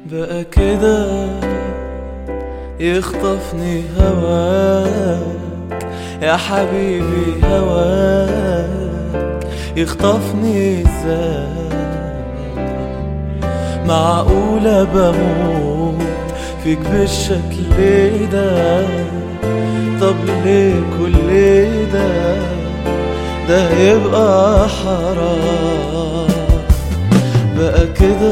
بقى كده يخطفني هواك يا حبيبي هواك يخطفني ازاي معقولة بموت فيك بالشكل ده طب ليه كل ده ده يبقى حرام بقى كده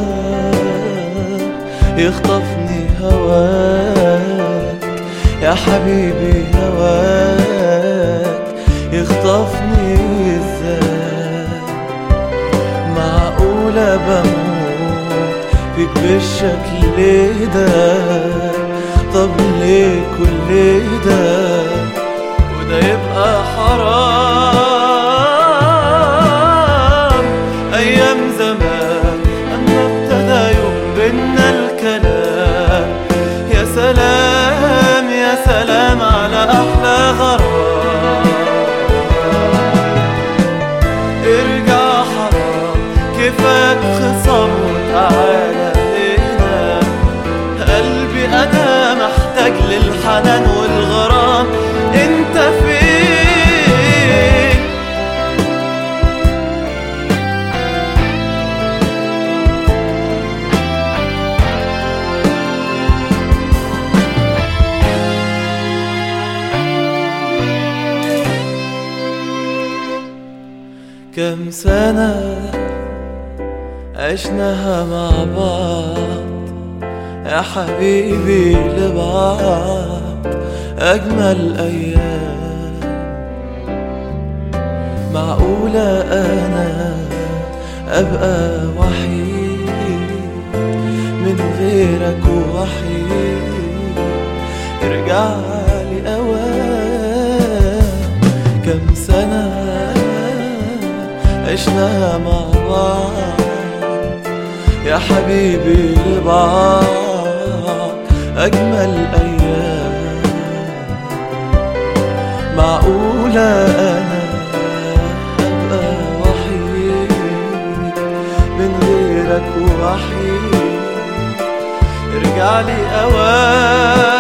يخطفني هواك يا حبيبي هواك يخطفني ازاي معقولة بموت فيك بالشكل ده طب ليه كل ده وده يبقى حرام أيام زمان أما ابتدى يوم بينا الكلام يا سلام يا سلام على أحلى غرام ارجع حرام كفاك خصام وتعالى هنا قلبي أنا محتاج للحنان والغرام انت فين كم سنة عشناها مع بعض يا حبيبي لبعض أجمل أيام معقولة أنا أبقى وحيد من غيرك وحيد ارجع لي أوام كم سنة عشناها مع بعض يا حبيبي لبعض أجمل أيام معقولة أنا أبقى وحيد من غيرك وحيد ارجع لي أوام